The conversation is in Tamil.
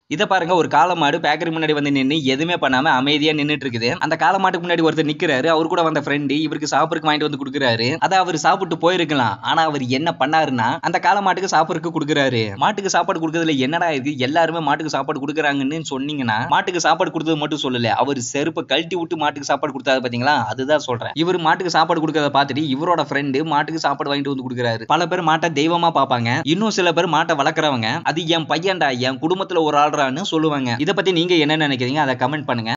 இத பாருங்க ஒரு காளை மாடு பேக்கரி முன்னாடி வந்து நின்னு எதுவுமே பண்ணாம அமைதியா நின்னுட்டு இருக்குது அந்த காளை மாட்டுக்கு முன்னாடி ஒருத்தர் நிக்கிறாரு அவர் கூட வந்த ஃப்ரெண்டு இவருக்கு சாப்பிடுறதுக்கு வாங்கிட்டு வந்து கொடுக்குறாரு அதை அவர் சாப்பிட்டு போயிருக்கலாம் ஆனா அவர் என்ன பண்ணாருன்னா அந்த காளை மாட்டுக்கு சாப்பிடுறதுக்கு கொடுக்குறாரு மாட்டுக்கு சாப்பாடு கொடுக்கறதுல என்னடா இருக்கு எல்லாருமே மாட்டுக்கு சாப்பாடு கொடுக்குறாங்கன்னு சொன்னீங்கன்னா மாட்டுக்கு சாப்பாடு கொடுத்தது மட்டும் சொல்லல அவர் செருப்பை கழட்டி விட்டு மாட்டுக்கு சாப்பாடு கொடுத்தாரு பாத்தீங்களா அதுதான் சொல்றேன் இவர் மாட்டுக்கு சாப்பாடு கொடுக்கறத பார்த்துட்டு இவரோட ஃப்ரெண்டு மாட்டுக்கு சாப்பாடு வாங்கிட்டு வந்து கொடுக்குறாரு பல பேர் மாட்டை தெய்வமா பார்ப்பாங்க இன்னும் சில பேர் மாட்டை வளர்க்குறவங்க அது என் பையன்டா என் குடும்பத்துல ஒரு ஆள்றான்னு சொல்லுவாங்க இத பத்தி நீங்க என்ன நினைக்கிறீங்க அதை கமெண்ட் பண்ணுங்க